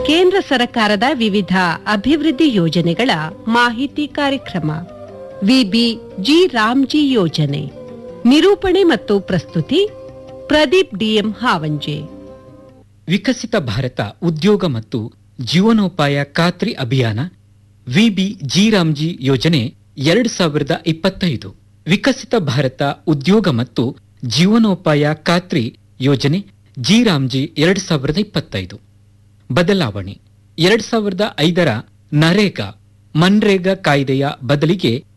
ಕೇಂದ್ರ ಸರ್ಕಾರದ ವಿವಿಧ ಅಭಿವೃದ್ಧಿ ಯೋಜನೆಗಳ ಮಾಹಿತಿ ಕಾರ್ಯಕ್ರಮ ವಿಬಿ ಜಿ ರಾಮ್ಜಿ ಯೋಜನೆ ನಿರೂಪಣೆ ಮತ್ತು ಪ್ರಸ್ತುತಿ ಪ್ರದೀಪ್ ಡಿಎಂ ಹಾವಂಜೆ ವಿಕಸಿತ ಭಾರತ ಉದ್ಯೋಗ ಮತ್ತು ಜೀವನೋಪಾಯ ಖಾತ್ರಿ ಅಭಿಯಾನ ವಿಬಿ ಜಿರಾಮ್ಜಿ ಯೋಜನೆ ಎರಡು ಸಾವಿರದ ಇಪ್ಪತ್ತೈದು ವಿಕಸಿತ ಭಾರತ ಉದ್ಯೋಗ ಮತ್ತು ಜೀವನೋಪಾಯ ಖಾತ್ರಿ ಯೋಜನೆ ಜಿರಾಮ್ಜಿ ಎರಡು ಸಾವಿರದ ಇಪ್ಪತ್ತೈದು ಬದಲಾವಣೆ ಎರಡ್ ಸಾವಿರದ ಐದರ ನರೇಗಾ ಮನ್ರೇಗಾ ಕಾಯ್ದೆಯ ಬದಲಿಗೆ